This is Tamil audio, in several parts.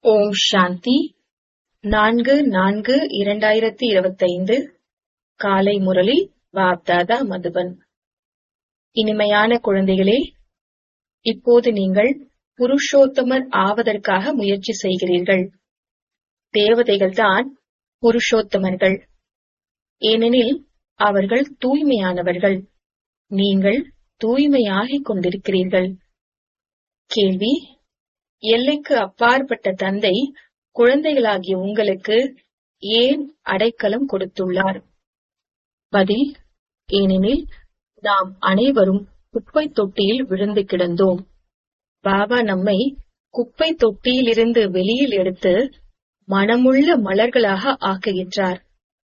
ஓம் சாந்தி நான்கு நான்கு இரண்டாயிரத்தி இருபத்தைந்து காலை முரளி வாப்தாதா மதுபன் இனிமையான குழந்தைகளே இப்போது நீங்கள் புருஷோத்தமர் ஆவதற்காக முயற்சி செய்கிறீர்கள் தேவதைகள்தான் புருஷோத்தமர்கள் ஏனெனில் அவர்கள் தூய்மையானவர்கள் நீங்கள் தூய்மையாகிக் கொண்டிருக்கிறீர்கள் கேள்வி எல்லைக்கு அப்பாற்பட்ட தந்தை குழந்தைகளாகிய உங்களுக்கு ஏன் அடைக்கலம் கொடுத்துள்ளார் பதில் ஏனெனில் நாம் அனைவரும் குப்பை தொட்டியில் விழுந்து கிடந்தோம் பாபா நம்மை குப்பை தொட்டியிலிருந்து வெளியில் எடுத்து மனமுள்ள மலர்களாக ஆக்குகின்றார்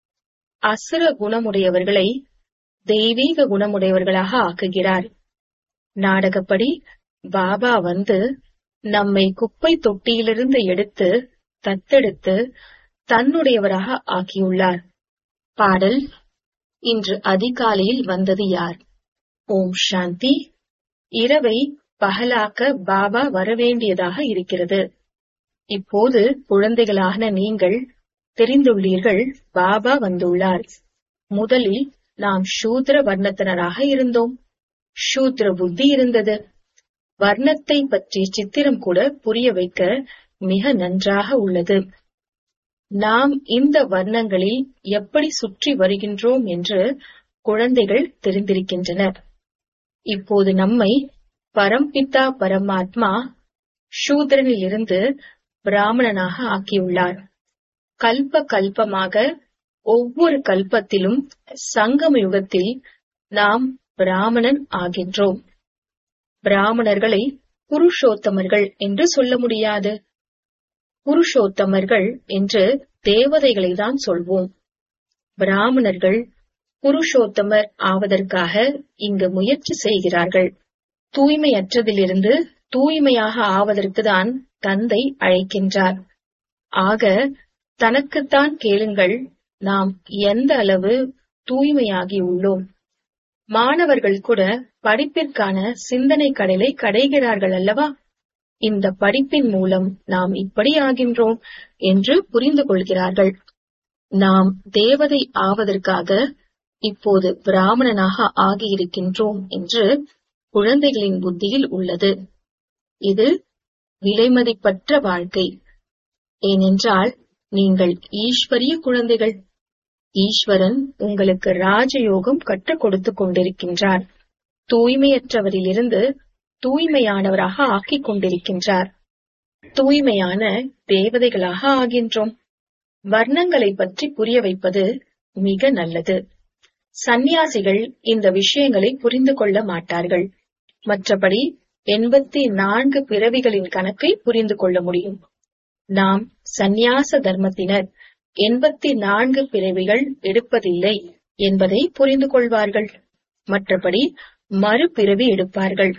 அசுர குணமுடையவர்களை தெய்வீக குணமுடையவர்களாக ஆக்குகிறார் நாடகப்படி பாபா வந்து நம்மை குப்பை தொட்டியிலிருந்து எடுத்து தத்தெடுத்து தன்னுடையவராக ஆக்கியுள்ளார் பாடல் இன்று அதிகாலையில் வந்தது யார் ஓம் சாந்தி இரவை பகலாக்க பாபா வரவேண்டியதாக இருக்கிறது இப்போது குழந்தைகளான நீங்கள் தெரிந்துள்ளீர்கள் பாபா வந்துள்ளார் முதலில் நாம் சூத்திர வர்ணத்தினராக இருந்தோம் சூத்திர புத்தி இருந்தது வர்ணத்தை பற்றி சித்திரம் கூட புரிய வைக்க மிக நன்றாக உள்ளது நாம் இந்த வர்ணங்களில் எப்படி சுற்றி வருகின்றோம் என்று குழந்தைகள் தெரிந்திருக்கின்றனர் இப்போது நம்மை பரம்பிதா பரமாத்மா சூத்திரனில் இருந்து பிராமணனாக ஆக்கியுள்ளார் கல்ப கல்பமாக ஒவ்வொரு கல்பத்திலும் சங்கம யுகத்தில் நாம் பிராமணன் ஆகின்றோம் பிராமணர்களை புருஷோத்தமர்கள் என்று சொல்ல முடியாது புருஷோத்தமர்கள் என்று தேவதைகளை தான் சொல்வோம் பிராமணர்கள் புருஷோத்தமர் ஆவதற்காக இங்கு முயற்சி செய்கிறார்கள் தூய்மையற்றதிலிருந்து தூய்மையாக ஆவதற்கு தான் தந்தை அழைக்கின்றார் ஆக தனக்குத்தான் கேளுங்கள் நாம் எந்த அளவு தூய்மையாகி உள்ளோம் மாணவர்கள் கூட படிப்பிற்கான சிந்தனை கடலை கடைகிறார்கள் அல்லவா இந்த படிப்பின் மூலம் நாம் இப்படி ஆகின்றோம் என்று புரிந்து கொள்கிறார்கள் நாம் தேவதை ஆவதற்காக இப்போது பிராமணனாக ஆகியிருக்கின்றோம் என்று குழந்தைகளின் புத்தியில் உள்ளது இது விலைமதிப்பற்ற வாழ்க்கை ஏனென்றால் நீங்கள் ஈஸ்வரிய குழந்தைகள் ஈஸ்வரன் உங்களுக்கு ராஜயோகம் கற்றுக் கொடுத்துக் கொண்டிருக்கின்றார் தூய்மையற்றவரிலிருந்து தூய்மையானவராக ஆக்கிக் கொண்டிருக்கின்றார் தூய்மையான தேவதைகளாக ஆகின்றோம் வர்ணங்களை பற்றி புரிய வைப்பது மிக நல்லது சந்நியாசிகள் இந்த விஷயங்களை புரிந்து கொள்ள மாட்டார்கள் மற்றபடி எண்பத்தி நான்கு பிறவிகளின் கணக்கை புரிந்து கொள்ள முடியும் நாம் சந்நியாச தர்மத்தினர் எண்பத்தி நான்கு பிறவிகள் எடுப்பதில்லை என்பதை புரிந்து கொள்வார்கள் மற்றபடி மறுபிறவி எடுப்பார்கள்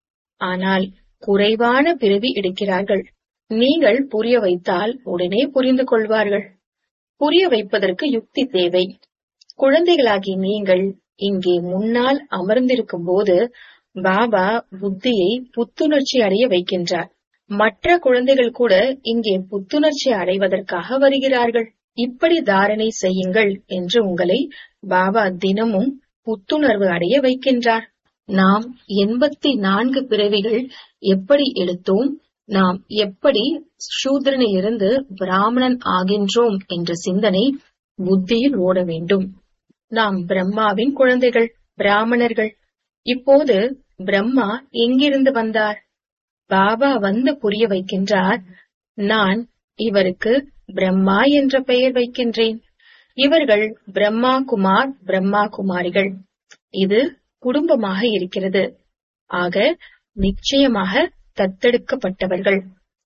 ஆனால் குறைவான பிறவி எடுக்கிறார்கள் நீங்கள் புரிய வைத்தால் உடனே புரிந்து கொள்வார்கள் புரிய வைப்பதற்கு யுக்தி தேவை குழந்தைகளாகி நீங்கள் இங்கே முன்னால் அமர்ந்திருக்கும் போது பாபா புத்தியை புத்துணர்ச்சி அடைய வைக்கின்றார் மற்ற குழந்தைகள் கூட இங்கே புத்துணர்ச்சி அடைவதற்காக வருகிறார்கள் இப்படி தாரணை செய்யுங்கள் என்று உங்களை பாபா தினமும் புத்துணர்வு அடைய வைக்கின்றார் நாம் எண்பத்தி நான்கு பிறவிகள் எப்படி எடுத்தோம் நாம் எப்படி சூத்திரனிலிருந்து பிராமணன் ஆகின்றோம் என்ற சிந்தனை புத்தியில் ஓட வேண்டும் நாம் பிரம்மாவின் குழந்தைகள் பிராமணர்கள் இப்போது பிரம்மா எங்கிருந்து வந்தார் பாபா வந்து புரிய வைக்கின்றார் நான் இவருக்கு பிரம்மா என்ற பெயர் வைக்கின்றேன் இவர்கள் பிரம்மா குமார் பிரம்மா குமாரிகள் இது குடும்பமாக இருக்கிறது ஆக நிச்சயமாக தத்தெடுக்கப்பட்டவர்கள்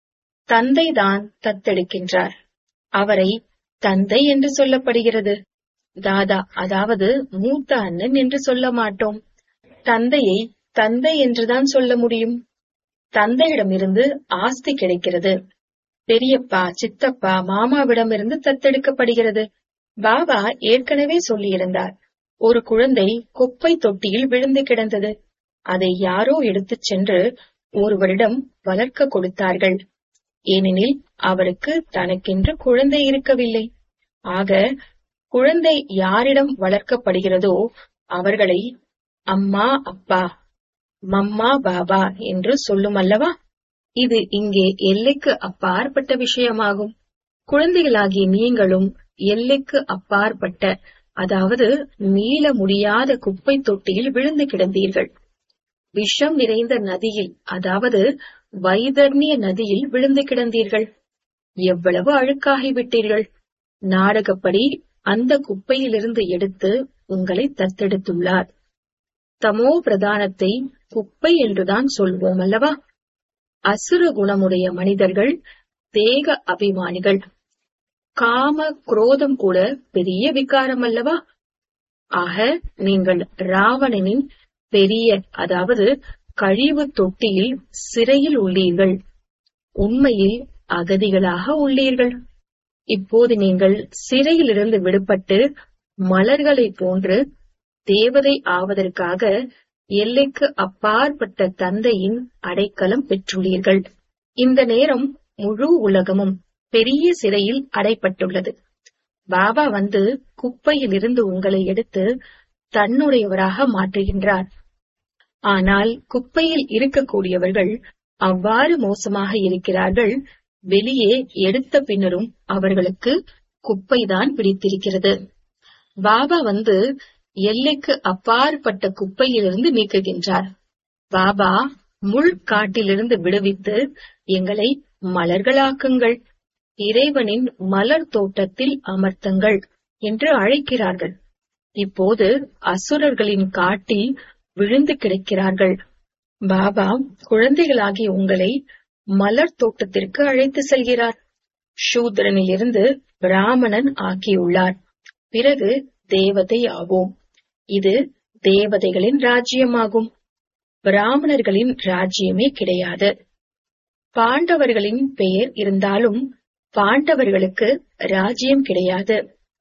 தந்தைதான் தத்தெடுக்கின்றார் அவரை தந்தை என்று சொல்லப்படுகிறது தாதா அதாவது மூத்த அண்ணன் என்று சொல்ல மாட்டோம் தந்தையை தந்தை என்றுதான் சொல்ல முடியும் தந்தையிடமிருந்து ஆஸ்தி கிடைக்கிறது பெரியப்பா சித்தப்பா மாமாவிடமிருந்து தத்தெடுக்கப்படுகிறது பாபா ஏற்கனவே சொல்லியிருந்தார் ஒரு குழந்தை குப்பை தொட்டியில் விழுந்து கிடந்தது அதை யாரோ எடுத்துச் சென்று ஒருவரிடம் வளர்க்க கொடுத்தார்கள் ஏனெனில் அவருக்கு தனக்கென்று குழந்தை இருக்கவில்லை ஆக குழந்தை யாரிடம் வளர்க்கப்படுகிறதோ அவர்களை அம்மா அப்பா மம்மா பாபா என்று சொல்லும் அல்லவா இது இங்கே எல்லைக்கு அப்பாற்பட்ட விஷயமாகும் குழந்தைகளாகிய நீங்களும் எல்லைக்கு அப்பாற்பட்ட அதாவது மீள முடியாத குப்பை தொட்டியில் விழுந்து கிடந்தீர்கள் விஷம் நிறைந்த நதியில் அதாவது வைதர்ணிய நதியில் விழுந்து கிடந்தீர்கள் எவ்வளவு அழுக்காகிவிட்டீர்கள் நாடகப்படி அந்த குப்பையிலிருந்து எடுத்து உங்களை தத்தெடுத்துள்ளார் தமோ பிரதானத்தை குப்பை என்றுதான் சொல்வோம் அல்லவா அசுர குணமுடைய மனிதர்கள் தேக அபிமானிகள் காம குரோதம் கூட பெரிய விகாரம் அல்லவா ஆக நீங்கள் ராவணனின் பெரிய அதாவது கழிவு தொட்டியில் சிறையில் உள்ளீர்கள் உண்மையில் அகதிகளாக உள்ளீர்கள் இப்போது நீங்கள் சிறையிலிருந்து விடுபட்டு மலர்களைப் போன்று தேவதை ஆவதற்காக எல்லைக்கு அப்பாற்பட்ட தந்தையின் அடைக்கலம் பெற்றுள்ளீர்கள் இந்த நேரம் முழு உலகமும் பெரிய சிறையில் அடைப்பட்டுள்ளது பாபா வந்து குப்பையில் இருந்து உங்களை எடுத்து தன்னுடையவராக மாற்றுகின்றார் ஆனால் குப்பையில் இருக்கக்கூடியவர்கள் அவ்வாறு மோசமாக இருக்கிறார்கள் வெளியே எடுத்த பின்னரும் அவர்களுக்கு குப்பைதான் பிடித்திருக்கிறது பாபா வந்து எல்லைக்கு அப்பாற்பட்ட குப்பையிலிருந்து நீக்குகின்றார் பாபா முள் காட்டிலிருந்து விடுவித்து எங்களை மலர்களாக்குங்கள் இறைவனின் மலர் தோட்டத்தில் அமர்த்துங்கள் என்று அழைக்கிறார்கள் இப்போது அசுரர்களின் காட்டில் விழுந்து கிடக்கிறார்கள் பாபா குழந்தைகளாகிய உங்களை மலர் தோட்டத்திற்கு அழைத்து செல்கிறார் சூத்திரனிலிருந்து பிராமணன் ஆக்கியுள்ளார் பிறகு தேவதை ஆவோம் இது தேவதைகளின் ராஜ்யமாகும் பிராமணர்களின் ராஜ்யமே கிடையாது பாண்டவர்களின் பெயர் இருந்தாலும் பாண்டவர்களுக்கு ராஜ்யம் கிடையாது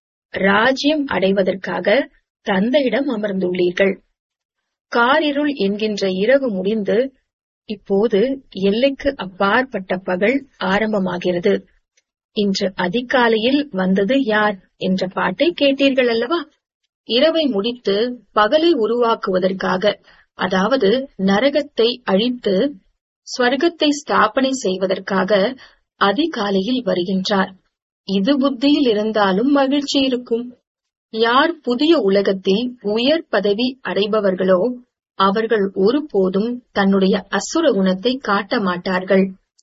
ராஜ்யம் அடைவதற்காக தந்தையிடம் அமர்ந்துள்ளீர்கள் காரிருள் என்கின்ற இரவு முடிந்து இப்போது எல்லைக்கு அப்பாற்பட்ட பகல் ஆரம்பமாகிறது இன்று அதிகாலையில் வந்தது யார் என்ற பாட்டை கேட்டீர்கள் அல்லவா இரவை முடித்து பகலை உருவாக்குவதற்காக அதாவது நரகத்தை அழித்து ஸ்வர்க்கத்தை ஸ்தாபனை செய்வதற்காக அதிகாலையில் வருகின்றார் இது புத்தியில் இருந்தாலும் மகிழ்ச்சி இருக்கும் யார் புதிய உலகத்தில் உயர் பதவி அடைபவர்களோ அவர்கள் ஒருபோதும் தன்னுடைய அசுர குணத்தை காட்ட மாட்டார்கள்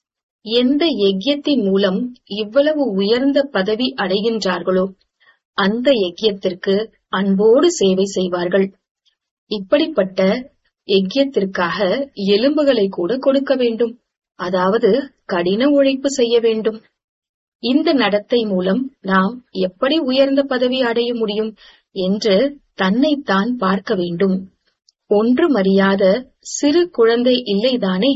எந்த யஜ்யத்தின் மூலம் இவ்வளவு உயர்ந்த பதவி அடைகின்றார்களோ அந்த யஜ்யத்திற்கு அன்போடு சேவை செய்வார்கள் இப்படிப்பட்ட யஜ்யத்திற்காக எலும்புகளை கூட கொடுக்க வேண்டும் அதாவது கடின உழைப்பு செய்ய வேண்டும் இந்த நடத்தை மூலம் நாம் எப்படி உயர்ந்த பதவி அடைய முடியும் என்று தன்னைத்தான் பார்க்க வேண்டும் ஒன்றுமறியாத சிறு குழந்தை இல்லைதானே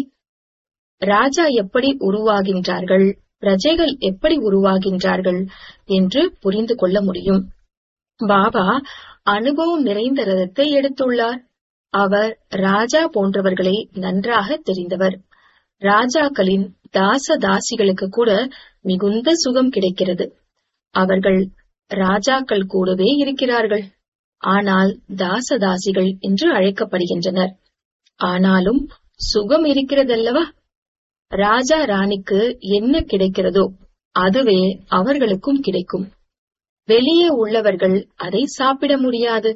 ராஜா எப்படி உருவாகின்றார்கள் பிரஜைகள் எப்படி உருவாகின்றார்கள் என்று புரிந்து கொள்ள முடியும் பாபா அனுபவம் நிறைந்த ரதத்தை எடுத்துள்ளார் அவர் ராஜா போன்றவர்களை நன்றாக தெரிந்தவர் ராஜாக்களின் தாச தாசிகளுக்கு கூட மிகுந்த சுகம் கிடைக்கிறது அவர்கள் ராஜாக்கள் கூடவே இருக்கிறார்கள் ஆனால் தாசதாசிகள் என்று அழைக்கப்படுகின்றனர் ஆனாலும் சுகம் இருக்கிறதல்லவா ராஜா ராணிக்கு என்ன கிடைக்கிறதோ அதுவே அவர்களுக்கும் கிடைக்கும் வெளியே உள்ளவர்கள் அதை சாப்பிட முடியாது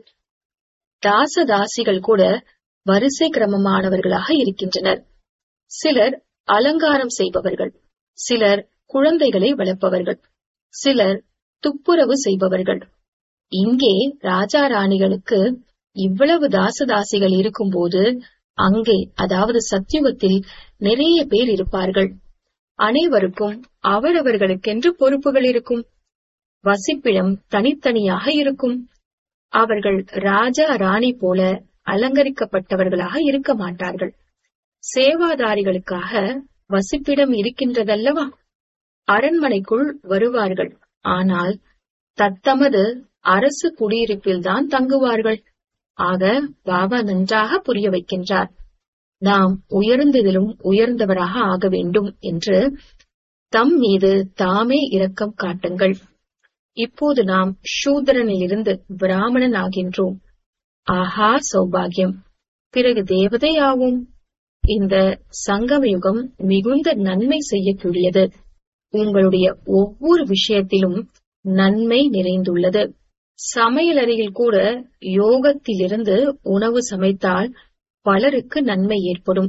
தாசதாசிகள் கூட வரிசை கிரமமானவர்களாக இருக்கின்றனர் சிலர் அலங்காரம் செய்பவர்கள் சிலர் குழந்தைகளை வளர்ப்பவர்கள் சிலர் துப்புரவு செய்பவர்கள் இங்கே ராஜா ராணிகளுக்கு இவ்வளவு தாசதாசிகள் இருக்கும்போது அங்கே அதாவது சத்தியுகத்தில் நிறைய பேர் இருப்பார்கள் அனைவருக்கும் அவரவர்களுக்கென்று பொறுப்புகள் இருக்கும் வசிப்பிடம் தனித்தனியாக இருக்கும் அவர்கள் ராஜா ராணி போல அலங்கரிக்கப்பட்டவர்களாக இருக்க மாட்டார்கள் சேவாதாரிகளுக்காக வசிப்பிடம் இருக்கின்றதல்லவா அரண்மனைக்குள் வருவார்கள் ஆனால் தத்தமது அரசு குடியிருப்பில்தான் தங்குவார்கள் ஆக பாபா நன்றாக புரிய வைக்கின்றார் நாம் உயர்ந்ததிலும் உயர்ந்தவராக ஆக வேண்டும் என்று தம் மீது தாமே இரக்கம் காட்டுங்கள் இப்போது நாம் சூத்திரனிலிருந்து பிராமணன் ஆகின்றோம் ஆஹா சௌபாகியம் பிறகு தேவதை ஆவோம் இந்த சங்கம யுகம் மிகுந்த நன்மை செய்யக்கூடியது உங்களுடைய ஒவ்வொரு விஷயத்திலும் நன்மை நிறைந்துள்ளது சமையலறையில் கூட யோகத்திலிருந்து உணவு சமைத்தால் பலருக்கு நன்மை ஏற்படும்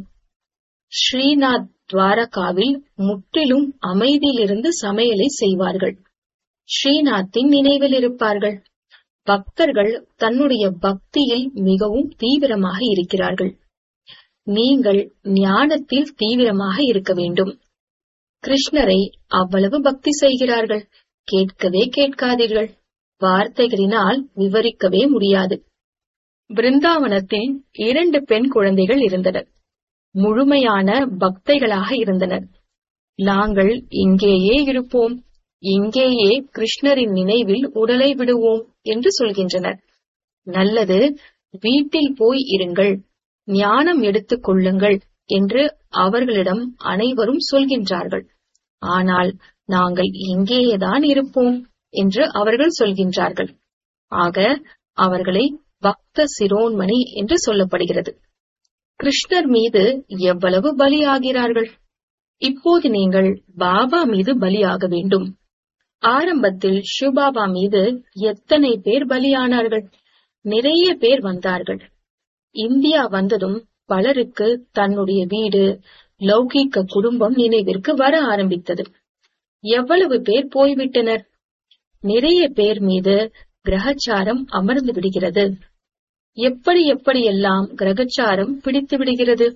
ஸ்ரீநாத் துவாரகாவில் முற்றிலும் அமைதியிலிருந்து சமையலை செய்வார்கள் ஸ்ரீநாத்தின் நினைவில் இருப்பார்கள் பக்தர்கள் தன்னுடைய பக்தியில் மிகவும் தீவிரமாக இருக்கிறார்கள் நீங்கள் ஞானத்தில் தீவிரமாக இருக்க வேண்டும் கிருஷ்ணரை அவ்வளவு பக்தி செய்கிறார்கள் கேட்கவே கேட்காதீர்கள் வார்த்தைகளினால் விவரிக்கவே முடியாது பிருந்தாவனத்தில் இரண்டு பெண் குழந்தைகள் இருந்தனர் முழுமையான பக்தைகளாக இருந்தனர் நாங்கள் இங்கேயே இருப்போம் இங்கேயே கிருஷ்ணரின் நினைவில் உடலை விடுவோம் என்று சொல்கின்றனர் நல்லது வீட்டில் போய் இருங்கள் ஞானம் எடுத்துக் கொள்ளுங்கள் என்று அவர்களிடம் அனைவரும் சொல்கின்றார்கள் ஆனால் நாங்கள் இங்கேயேதான் இருப்போம் என்று அவர்கள் சொல்கின்றார்கள் ஆக அவர்களை பக்த சிரோன்மணி என்று சொல்லப்படுகிறது கிருஷ்ணர் மீது எவ்வளவு பலியாகிறார்கள் இப்போது நீங்கள் பாபா மீது பலியாக வேண்டும் ஆரம்பத்தில் ஷிவபாபா மீது எத்தனை பேர் பலியானார்கள் நிறைய பேர் வந்தார்கள் இந்தியா வந்ததும் பலருக்கு தன்னுடைய வீடு லௌகீக குடும்பம் நினைவிற்கு வர ஆரம்பித்தது எவ்வளவு பேர் போய்விட்டனர் நிறைய பேர் மீது கிரகச்சாரம் அமர்ந்து விடுகிறது எப்படி எப்படியெல்லாம் கிரகச்சாரம் பிடித்து விடுகிறது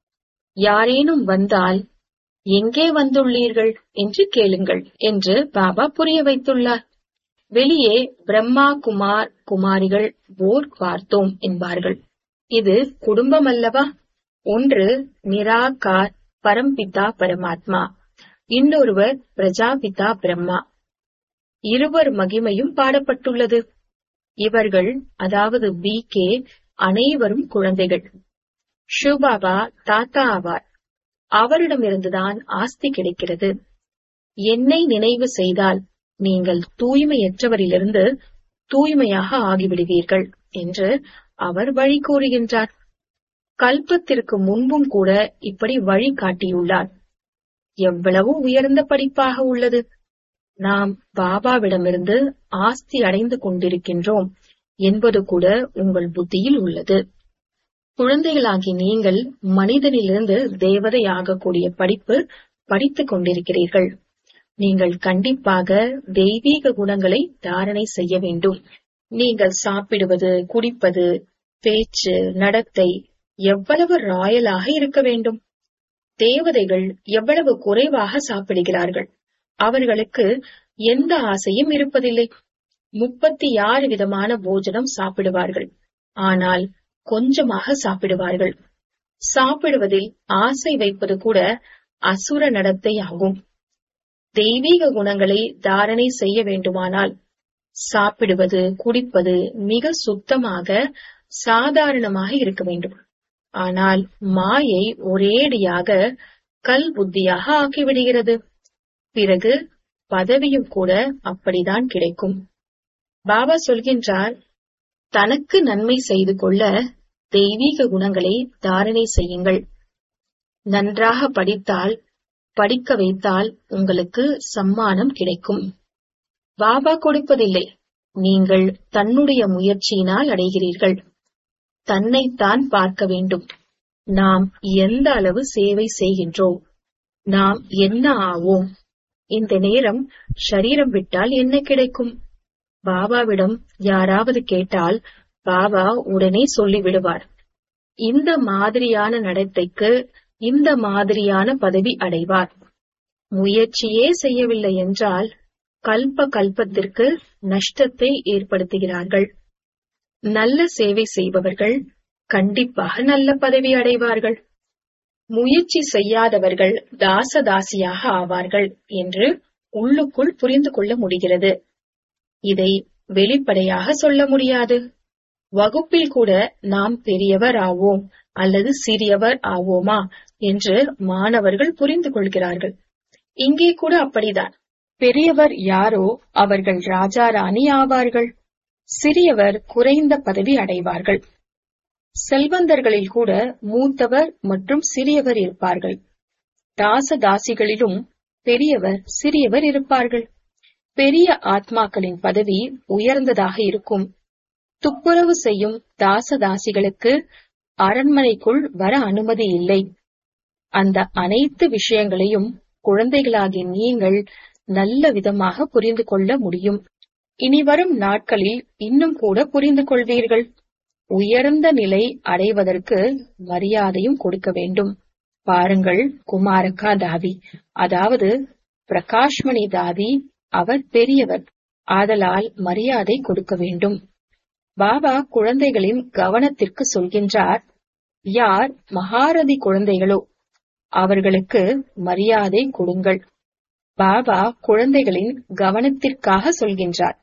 யாரேனும் வந்தால் எங்கே வந்துள்ளீர்கள் என்று கேளுங்கள் என்று பாபா புரிய வைத்துள்ளார் வெளியே பிரம்மா குமார் குமாரிகள் போர் பார்த்தோம் என்பார்கள் இது குடும்பம் அல்லவா ஒன்று நிராகார் பரம்பிதா பரமாத்மா இன்னொருவர் பிரஜாபிதா பிரம்மா இருவர் மகிமையும் பாடப்பட்டுள்ளது இவர்கள் அதாவது பி கே அனைவரும் குழந்தைகள் ஷிவபாபா தாத்தா ஆவார் அவரிடமிருந்துதான் ஆஸ்தி கிடைக்கிறது என்னை நினைவு செய்தால் நீங்கள் தூய்மையற்றவரிலிருந்து தூய்மையாக ஆகிவிடுவீர்கள் என்று அவர் வழி கூறுகின்றார் கல்பத்திற்கு முன்பும் கூட இப்படி வழி காட்டியுள்ளார் எவ்வளவு உயர்ந்த படிப்பாக உள்ளது நாம் பாபாவிடமிருந்து ஆஸ்தி அடைந்து கொண்டிருக்கின்றோம் என்பது கூட உங்கள் புத்தியில் உள்ளது குழந்தைகளாகி நீங்கள் மனிதனிலிருந்து தேவதை ஆகக்கூடிய படிப்பு படித்துக் கொண்டிருக்கிறீர்கள் நீங்கள் கண்டிப்பாக தெய்வீக குணங்களை தாரணை செய்ய வேண்டும் நீங்கள் சாப்பிடுவது குடிப்பது பேச்சு நடத்தை எவ்வளவு ராயலாக இருக்க வேண்டும் தேவதைகள் எவ்வளவு குறைவாக சாப்பிடுகிறார்கள் அவர்களுக்கு எந்த ஆசையும் இருப்பதில்லை முப்பத்தி ஆறு விதமான போஜனம் சாப்பிடுவார்கள் ஆனால் கொஞ்சமாக சாப்பிடுவார்கள் சாப்பிடுவதில் ஆசை வைப்பது கூட அசுர நடத்தை ஆகும் தெய்வீக குணங்களை தாரணை செய்ய வேண்டுமானால் சாப்பிடுவது குடிப்பது மிக சுத்தமாக சாதாரணமாக இருக்க வேண்டும் ஆனால் மாயை ஒரேடியாக கல் புத்தியாக ஆக்கிவிடுகிறது பிறகு பதவியும் கூட அப்படிதான் கிடைக்கும் பாபா சொல்கின்றார் தனக்கு நன்மை செய்து கொள்ள தெய்வீக குணங்களை தாரணை செய்யுங்கள் நன்றாக படித்தால் படிக்க வைத்தால் உங்களுக்கு சம்மானம் கிடைக்கும் பாபா கொடுப்பதில்லை நீங்கள் தன்னுடைய முயற்சியினால் அடைகிறீர்கள் தன்னைத்தான் பார்க்க வேண்டும் நாம் எந்த அளவு சேவை செய்கின்றோம் நாம் என்ன ஆவோம் இந்த நேரம் ஷரீரம் விட்டால் என்ன கிடைக்கும் பாபாவிடம் யாராவது கேட்டால் பாபா உடனே சொல்லிவிடுவார் இந்த மாதிரியான நடத்தைக்கு இந்த மாதிரியான பதவி அடைவார் முயற்சியே செய்யவில்லை என்றால் கல்ப கல்பத்திற்கு நஷ்டத்தை ஏற்படுத்துகிறார்கள் நல்ல சேவை செய்பவர்கள் கண்டிப்பாக நல்ல பதவி அடைவார்கள் முயற்சி செய்யாதவர்கள் தாசதாசியாக ஆவார்கள் என்று உள்ளுக்குள் புரிந்து கொள்ள முடிகிறது இதை வெளிப்படையாக சொல்ல முடியாது வகுப்பில் கூட நாம் பெரியவர் ஆவோம் அல்லது சிறியவர் ஆவோமா என்று மாணவர்கள் புரிந்து கொள்கிறார்கள் இங்கே கூட அப்படிதான் பெரியவர் யாரோ அவர்கள் ராஜா ராணி ஆவார்கள் சிறியவர் குறைந்த பதவி அடைவார்கள் செல்வந்தர்களில் கூட மூத்தவர் மற்றும் சிறியவர் இருப்பார்கள் தாச தாசிகளிலும் பெரியவர் சிறியவர் இருப்பார்கள் பெரிய ஆத்மாக்களின் பதவி உயர்ந்ததாக இருக்கும் துப்புரவு செய்யும் தாச தாசிகளுக்கு அரண்மனைக்குள் வர அனுமதி இல்லை அந்த அனைத்து விஷயங்களையும் குழந்தைகளாகிய நீங்கள் நல்ல விதமாக புரிந்து கொள்ள முடியும் இனி வரும் நாட்களில் இன்னும் கூட புரிந்து கொள்வீர்கள் உயர்ந்த நிலை அடைவதற்கு மரியாதையும் கொடுக்க வேண்டும் பாருங்கள் குமாரக்கா தாதி அதாவது பிரகாஷ்மணி தாதி அவர் பெரியவர் ஆதலால் மரியாதை கொடுக்க வேண்டும் பாபா குழந்தைகளின் கவனத்திற்கு சொல்கின்றார் யார் மகாரதி குழந்தைகளோ அவர்களுக்கு மரியாதை கொடுங்கள் பாபா குழந்தைகளின் கவனத்திற்காக சொல்கின்றார்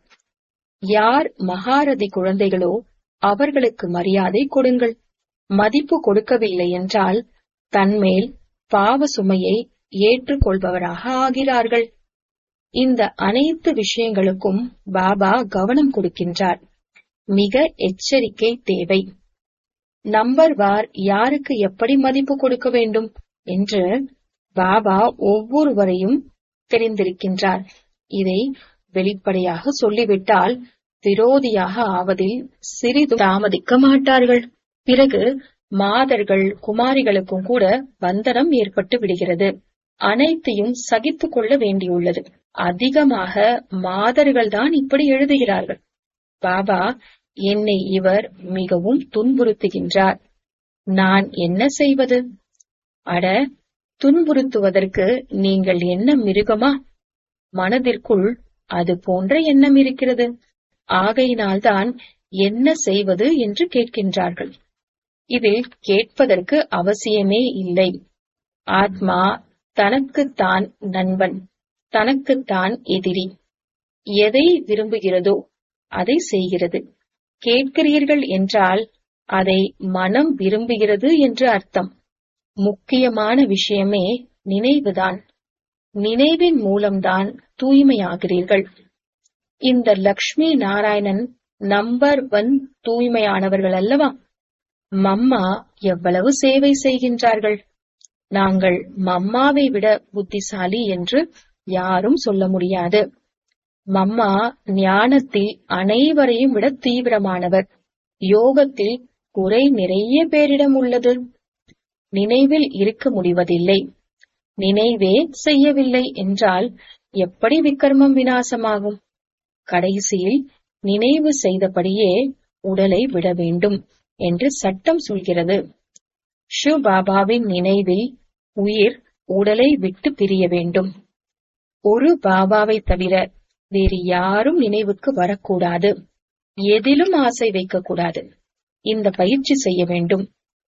யார் மகாரதி குழந்தைகளோ அவர்களுக்கு மரியாதை கொடுங்கள் மதிப்பு கொடுக்கவில்லை என்றால் தன்மேல் பாவ சுமையை ஏற்றுக்கொள்பவராக ஆகிறார்கள் இந்த அனைத்து விஷயங்களுக்கும் பாபா கவனம் கொடுக்கின்றார் மிக எச்சரிக்கை தேவை நம்பர் வார் யாருக்கு எப்படி மதிப்பு கொடுக்க வேண்டும் என்று பாபா ஒவ்வொருவரையும் தெரிந்திருக்கின்றார் இதை வெளிப்படையாக சொல்லிவிட்டால் விரோதியாக ஆவதில் சிறிது தாமதிக்க மாட்டார்கள் பிறகு மாதர்கள் குமாரிகளுக்கும் கூட பந்தனம் ஏற்பட்டு விடுகிறது அனைத்தையும் சகித்துக் கொள்ள வேண்டியுள்ளது அதிகமாக மாதர்கள் தான் இப்படி எழுதுகிறார்கள் பாபா என்னை இவர் மிகவும் துன்புறுத்துகின்றார் நான் என்ன செய்வது அட துன்புறுத்துவதற்கு நீங்கள் என்ன மிருகமா மனதிற்குள் அது போன்ற எண்ணம் இருக்கிறது ஆகையினால்தான் என்ன செய்வது என்று கேட்கின்றார்கள் இதில் கேட்பதற்கு அவசியமே இல்லை ஆத்மா தனக்குத்தான் நண்பன் தனக்குத்தான் எதிரி எதை விரும்புகிறதோ அதை செய்கிறது கேட்கிறீர்கள் என்றால் அதை மனம் விரும்புகிறது என்று அர்த்தம் முக்கியமான விஷயமே நினைவுதான் நினைவின் மூலம்தான் தூய்மையாகிறீர்கள் இந்த லக்ஷ்மி நாராயணன் நம்பர் ஒன் தூய்மையானவர்கள் அல்லவா மம்மா எவ்வளவு சேவை செய்கின்றார்கள் நாங்கள் மம்மாவை விட புத்திசாலி என்று யாரும் சொல்ல முடியாது மம்மா ஞானத்தில் அனைவரையும் விட தீவிரமானவர் யோகத்தில் குறை நிறைய பேரிடம் உள்ளது நினைவில் இருக்க முடிவதில்லை நினைவே செய்யவில்லை என்றால் எப்படி விக்ரமம் வினாசமாகும் கடைசியில் நினைவு செய்தபடியே உடலை விட வேண்டும் என்று சட்டம் சொல்கிறது ஷிவ் பாபாவின் நினைவில் உயிர் உடலை விட்டு பிரிய வேண்டும் ஒரு பாபாவை தவிர வேறு யாரும் நினைவுக்கு வரக்கூடாது எதிலும் ஆசை வைக்கக்கூடாது இந்த பயிற்சி செய்ய வேண்டும்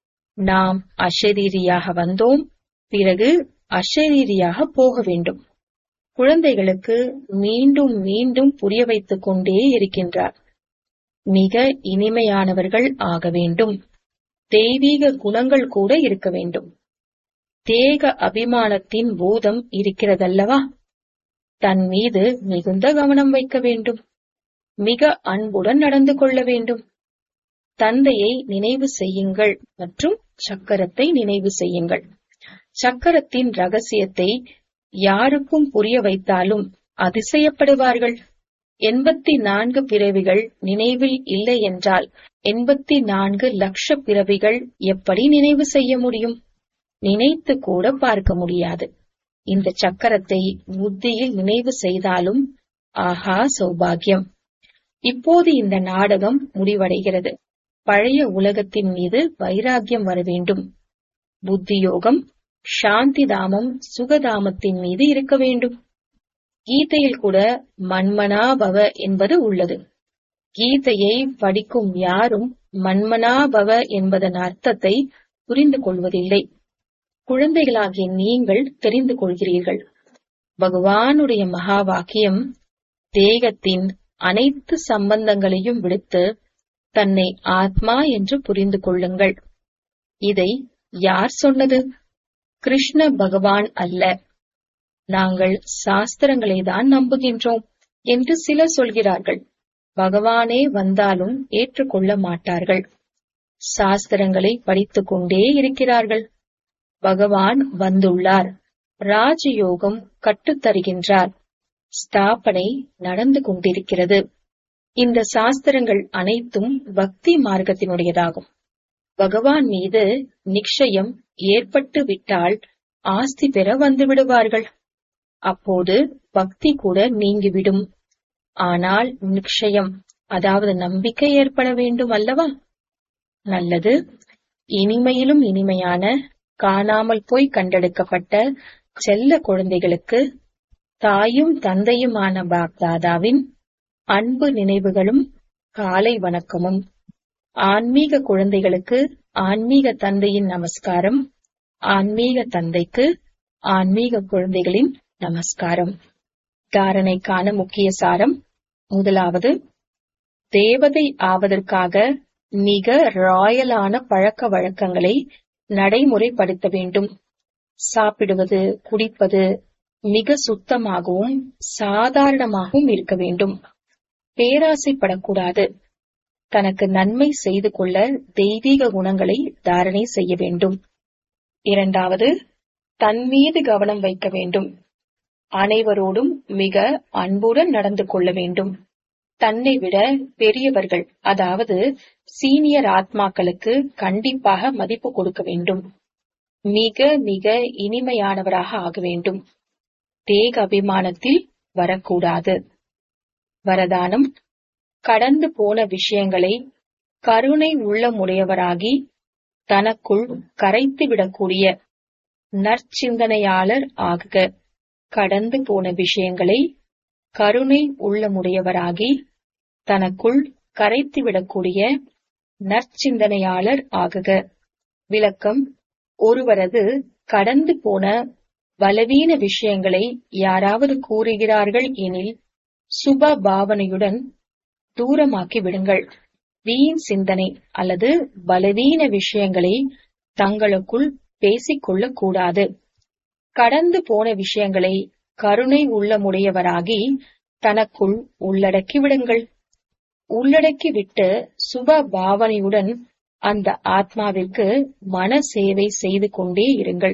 நாம் அஷரீரியாக வந்தோம் பிறகு அஷரீரியாக போக வேண்டும் குழந்தைகளுக்கு மீண்டும் மீண்டும் புரிய வைத்துக் கொண்டே இருக்கின்றார் மிக இனிமையானவர்கள் ஆக வேண்டும் தெய்வீக குணங்கள் கூட இருக்க வேண்டும் தேக அபிமானத்தின் பூதம் இருக்கிறதல்லவா தன் மீது மிகுந்த கவனம் வைக்க வேண்டும் மிக அன்புடன் நடந்து கொள்ள வேண்டும் தந்தையை நினைவு செய்யுங்கள் மற்றும் சக்கரத்தை நினைவு செய்யுங்கள் சக்கரத்தின் ரகசியத்தை யாருக்கும் புரிய வைத்தாலும் அதிசயப்படுவார்கள் எண்பத்தி நான்கு பிறவிகள் நினைவில் இல்லை என்றால் எண்பத்தி நான்கு லட்ச பிறவிகள் எப்படி நினைவு செய்ய முடியும் நினைத்து கூட பார்க்க முடியாது இந்த சக்கரத்தை புத்தியில் நினைவு செய்தாலும் ஆஹா சௌபாகியம் இப்போது இந்த நாடகம் முடிவடைகிறது பழைய உலகத்தின் மீது வைராகியம் வர வேண்டும் புத்தியோகம் சாந்தி தாமம் சுகதாமத்தின் மீது இருக்க வேண்டும் கீதையில் கூட மன்மனா பவ என்பது உள்ளது கீதையை படிக்கும் யாரும் மன்மனா பவ என்பதன் அர்த்தத்தை புரிந்து கொள்வதில்லை குழந்தைகளாகிய நீங்கள் தெரிந்து கொள்கிறீர்கள் பகவானுடைய மகா வாக்கியம் தேகத்தின் அனைத்து சம்பந்தங்களையும் விடுத்து தன்னை ஆத்மா என்று புரிந்து கொள்ளுங்கள் இதை யார் சொன்னது கிருஷ்ண பகவான் அல்ல நாங்கள் சாஸ்திரங்களை தான் நம்புகின்றோம் என்று சிலர் சொல்கிறார்கள் பகவானே வந்தாலும் ஏற்றுக்கொள்ள மாட்டார்கள் சாஸ்திரங்களை படித்துக் கொண்டே இருக்கிறார்கள் பகவான் வந்துள்ளார் ராஜயோகம் கற்றுத்தருகின்றார் ஸ்தாபனை நடந்து கொண்டிருக்கிறது இந்த சாஸ்திரங்கள் அனைத்தும் பக்தி மார்க்கத்தினுடையதாகும் பகவான் மீது நிச்சயம் ஏற்பட்டு விட்டால் ஆஸ்தி பெற வந்து விடுவார்கள் அப்போது பக்தி கூட நீங்கிவிடும் ஆனால் நிச்சயம் அதாவது நம்பிக்கை ஏற்பட வேண்டும் அல்லவா நல்லது இனிமையிலும் இனிமையான காணாமல் போய் கண்டெடுக்கப்பட்ட செல்ல குழந்தைகளுக்கு தாயும் தந்தையுமான பாப்தாதாவின் அன்பு நினைவுகளும் காலை வணக்கமும் ஆன்மீக குழந்தைகளுக்கு ஆன்மீக தந்தையின் நமஸ்காரம் ஆன்மீக தந்தைக்கு ஆன்மீக குழந்தைகளின் நமஸ்காரம் தாரணைக்கான முக்கிய சாரம் முதலாவது தேவதை ஆவதற்காக மிக ராயலான பழக்க வழக்கங்களை நடைமுறைப்படுத்த வேண்டும் சாப்பிடுவது குடிப்பது மிக சுத்தமாகவும் சாதாரணமாகவும் இருக்க வேண்டும் பேராசைப்படக்கூடாது தனக்கு நன்மை செய்து கொள்ள தெய்வீக குணங்களை தாரணை செய்ய வேண்டும் இரண்டாவது தன் மீது கவனம் வைக்க வேண்டும் அனைவரோடும் மிக அன்புடன் நடந்து கொள்ள வேண்டும் தன்னை விட பெரியவர்கள் அதாவது சீனியர் ஆத்மாக்களுக்கு கண்டிப்பாக மதிப்பு கொடுக்க வேண்டும் மிக மிக இனிமையானவராக ஆக வேண்டும் தேக அபிமானத்தில் வரக்கூடாது வரதானம் கடந்து போன விஷயங்களை கருணை உள்ளமுடையவராகி தனக்குள் கரைத்துவிடக்கூடிய நற்சிந்தனையாளர் ஆகுக கடந்து போன விஷயங்களை கருணை உள்ளமுடையவராகி தனக்குள் கரைத்துவிடக்கூடிய நற்சிந்தனையாளர் ஆகுக விளக்கம் ஒருவரது கடந்து போன பலவீன விஷயங்களை யாராவது கூறுகிறார்கள் எனில் சுப பாவனையுடன் தூரமாக்கி விடுங்கள் வீண் சிந்தனை அல்லது பலவீன விஷயங்களை தங்களுக்குள் பேசிக்கொள்ளக் கூடாது கடந்து போன விஷயங்களை கருணை உள்ளமுடையவராகி தனக்குள் உள்ளடக்கி விடுங்கள் உள்ளடக்கி விட்டு சுப பாவனையுடன் அந்த ஆத்மாவிற்கு மன சேவை செய்து கொண்டே இருங்கள்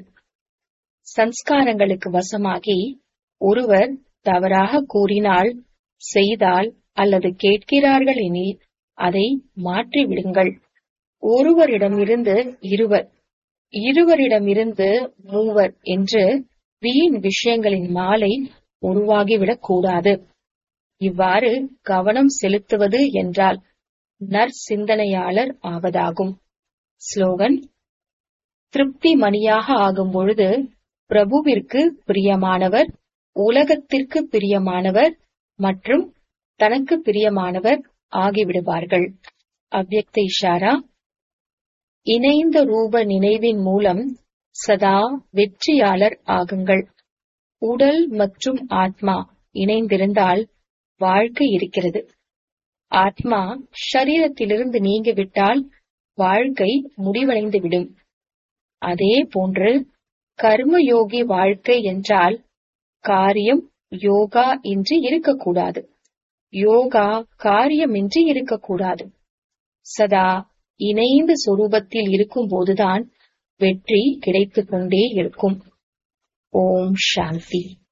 சம்ஸ்காரங்களுக்கு வசமாகி ஒருவர் தவறாக கூறினால் செய்தால் அல்லது கேட்கிறார்கள் எனில் அதை மாற்றி விடுங்கள் ஒருவரிடமிருந்து இருவர் இருவரிடமிருந்து மூவர் என்று வீண் விஷயங்களின் மாலை உருவாகிவிடக் கூடாது இவ்வாறு கவனம் செலுத்துவது என்றால் நற்சிந்தனையாளர் ஆவதாகும் ஸ்லோகன் திருப்தி மணியாக ஆகும் பொழுது பிரபுவிற்கு பிரியமானவர் உலகத்திற்கு பிரியமானவர் மற்றும் தனக்கு பிரியமானவர் ஆகிவிடுவார்கள் அவ்யக்த இஷாரா இணைந்த ரூப நினைவின் மூலம் சதா வெற்றியாளர் ஆகுங்கள் உடல் மற்றும் ஆத்மா இணைந்திருந்தால் வாழ்க்கை இருக்கிறது ஆத்மா ஷரீரத்திலிருந்து நீங்கிவிட்டால் வாழ்க்கை முடிவடைந்துவிடும் அதே போன்று கர்மயோகி வாழ்க்கை என்றால் காரியம் யோகா இன்றி இருக்கக்கூடாது யோகா காரியமின்றி இருக்கக்கூடாது சதா இணைந்த சொரூபத்தில் இருக்கும்போதுதான் வெற்றி கிடைத்துக் கொண்டே இருக்கும் ஓம் சாந்தி